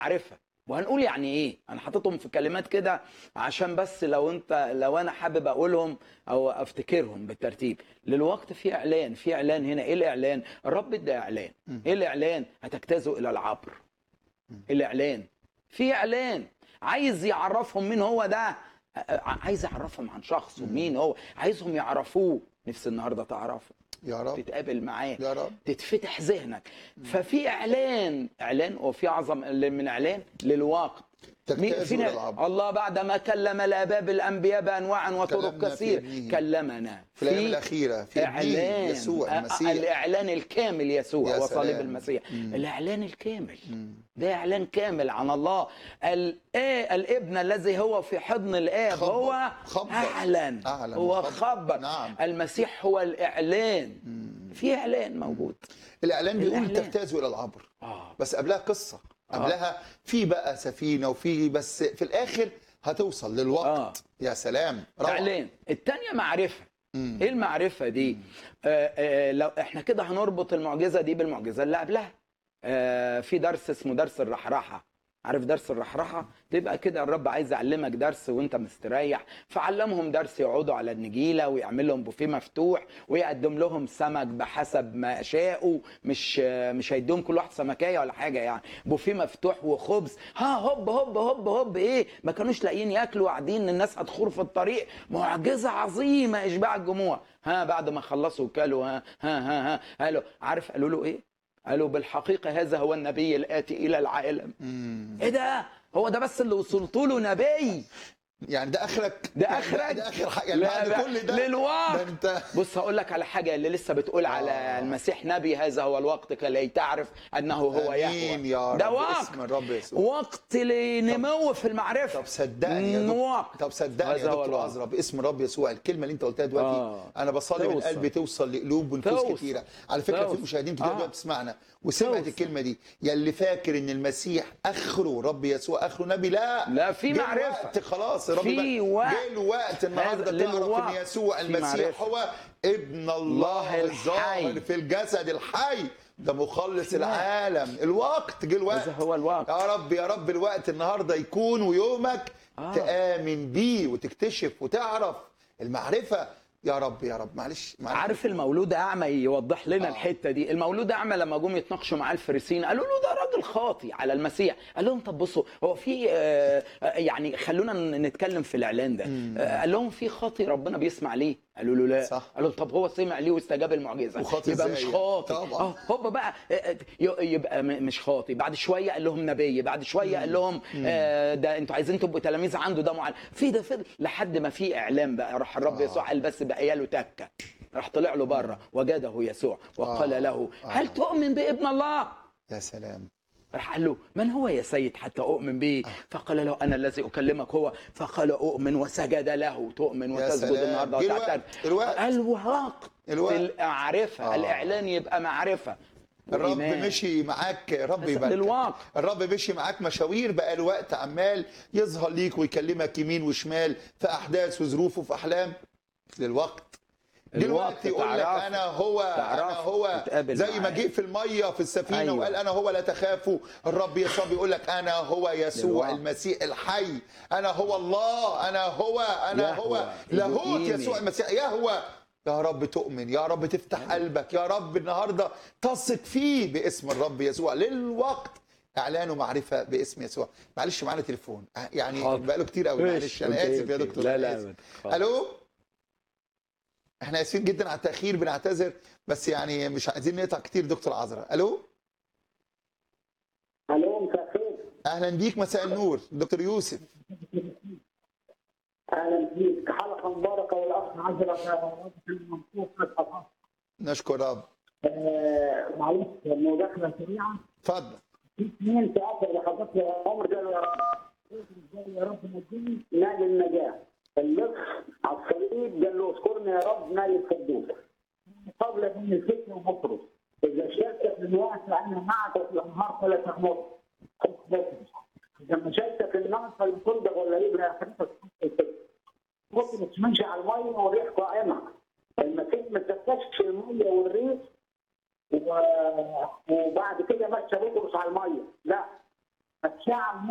عارفها وهنقول يعني ايه انا حاططهم في كلمات كده عشان بس لو انت لو انا حابب اقولهم او افتكرهم بالترتيب للوقت في اعلان في اعلان هنا ايه الاعلان الرب ادى اعلان ايه الاعلان هتجتازوا الى العبر الاعلان في اعلان عايز يعرفهم مين هو ده عايز يعرفهم عن شخصه مين هو عايزهم يعرفوه نفس النهارده تعرفه يا رب تتقابل معاه يا رب تتفتح ذهنك ففي اعلان اعلان وفي اعظم من اعلان للواقع مين تجتاز فينا العبر الله بعد ما كلم الاباء بالانبياء بانواع وطرق كلمنا في كثير ابنه. كلمنا في الايام الاخيره في ابنه اعلان يسوع آه، المسيح الاعلان الكامل يسوع يا وصليب سلام. المسيح مم. الاعلان الكامل مم. ده اعلان كامل عن الله ال- إيه الابن الذي هو في حضن الاب خبر. هو خبر. اعلن أعلن هو وخبر. خبر نعم. المسيح هو الاعلان مم. في اعلان موجود الاعلان بيقول الإعلان. تجتازوا الى العبر اه بس قبلها قصه آه. قبلها في بقى سفينه وفي بس في الاخر هتوصل للوقت آه. يا سلام روعة. اعلان الثانيه معرفه مم. ايه المعرفه دي آه آه لو احنا كده هنربط المعجزه دي بالمعجزه اللي قبلها آه في درس اسمه درس الرحرحه عارف درس الرحرحه تبقى كده الرب عايز يعلمك درس وانت مستريح فعلمهم درس يقعدوا على النجيله ويعمل لهم بوفيه مفتوح ويقدم لهم سمك بحسب ما شاءوا مش آه، مش هيديهم كل واحد سمكايه ولا حاجه يعني بوفيه مفتوح وخبز ها هوب هوب هوب هوب ايه ما كانوش لاقيين ياكلوا قاعدين الناس هتخور في الطريق معجزه عظيمه اشباع الجموع ها بعد ما خلصوا وكلوا ها ها ها, ها قالوا عارف قالوا له ايه قالوا بالحقيقه هذا هو النبي الاتي الى العالم مم. ايه ده هو ده بس اللي وصلت له نبي يعني ده اخرك ده آخرك؟ ده اخر حاجه يعني لا بعد بقى، كل ده للواقع. ده انت بص هقول لك على حاجه اللي لسه بتقول على آه. المسيح نبي هذا هو الوقت كي تعرف انه هو امين يهوى يا رب ده باسم وقت الرب يسوع وقت لنمو في المعرفه طب صدقني يا دكتور وقت طب صدقني هذا يا هو دكتور الوقت. عزرا باسم الرب يسوع الكلمه اللي انت قلتها دلوقتي آه. انا بصلي من توصل. قلبي توصل لقلوب ونفوس توصل. كتيره على فكره في توصل. مشاهدين كتير آه. دلوقتي بتسمعنا وسمعت توصل. الكلمه دي يا اللي فاكر ان المسيح اخره رب يسوع اخره نبي لا لا، في جه معرفة. الوقت خلاص الرب في بقى- وقت. جه الوقت النهارده هذا- تعرف للوقت. ان يسوع في المسيح معرفة. هو ابن الله الله الظاهر الحي. في الجسد الحي ده مخلص في وقت. العالم الوقت جه الوقت هذا هو الوقت يا رب يا رب الوقت النهارده يكون ويومك آه. تآمن بيه وتكتشف وتعرف المعرفة يا رب يا رب معلش معلش عارف المولود اعمى يوضح لنا آه. آه. الحته دي المولود اعمى لما جم يتناقشوا مع الفريسيين قالوا له ده راجل خاطي على المسيح قال لهم طب بصوا هو في آه، آه، يعني خلونا نتكلم في الاعلان ده آه، قال لهم في خاطي ربنا بيسمع ليه قالوا له لا صح. قال لهم طب هو سمع ليه واستجاب المعجزه وخاطي يبقى إزاي مش يعني؟ خاطي طبعا. اه هوب بقى آه، آه، ي- يبقى م- مش خاطي بعد شويه قال لهم نبي بعد شويه قال لهم آه، ده انتوا عايزين تبقوا تلاميذ عنده ده معلم في ده فضل لحد ما في اعلان بقى راح الرب آه. يسوع قال بس بقى له تكه راح طلع له بره وجده يسوع وقال آه. له آه. هل تؤمن بابن الله يا سلام راح قال له من هو يا سيد حتى اؤمن به فقال له انا الذي اكلمك هو فقال اؤمن وسجد له تؤمن يا وتسجد سلام. النهارده جه وتعترف الوقت. الوقت. الوقت الوقت. المعرفه آه. الاعلان يبقى معرفه الرب وإيمان. مشي معاك رب بس يبارك للواقع. الرب مشي معاك مشاوير بقى الوقت عمال يظهر ليك ويكلمك يمين وشمال في احداث وظروف وفي احلام للوقت الوقت دلوقتي يقول لك تعرف- انا هو انا تعرف هو تتقابل زي ما معاه. جه في الميه في السفينه أيوة. وقال انا هو لا تخافوا الرب يسوع بيقول لك انا هو يسوع دلوقتي. المسيح الحي انا هو الله انا هو انا يهوى. هو لاهوت إيمي. يسوع المسيح يهوى يا رب تؤمن يا رب تفتح قلبك يا رب النهارده تثق فيه باسم الرب يسوع للوقت اعلان ومعرفه باسم يسوع معلش معانا تليفون يعني حاضر. بقاله كتير قوي معلش انا أوكي، اسف يا أوكي. دكتور لا أنا لا آسف. أبدا. خلاص. الو احنا اسفين جدا على التاخير بنعتذر بس يعني مش عايزين نقطع كتير دكتور عذرا الو الو مساء الخير اهلا بيك مساء النور دكتور يوسف اهلا بيك حلقه مباركه والاخ عزرا المنصور فتحه نشكر رب آه، معلش مداخله سريعه اتفضل في اثنين في اخر لحظات العمر قالوا يا رب ازاي يا رب نجيني نال النجاه اللص على الصليب قال له اذكرني يا رب نال القدوس قبل بين الفتن وبطرس اذا شئت من واسع انا معك في الانهار فلا تغمر لما شئت في النار فلتصدق ولا يبرى اخرتك بطرس مشي على الميه والريح قائمه المسيح ما تفتش في الميه والريح و- وبعد كده مشى بطرس على الميه لا الشعب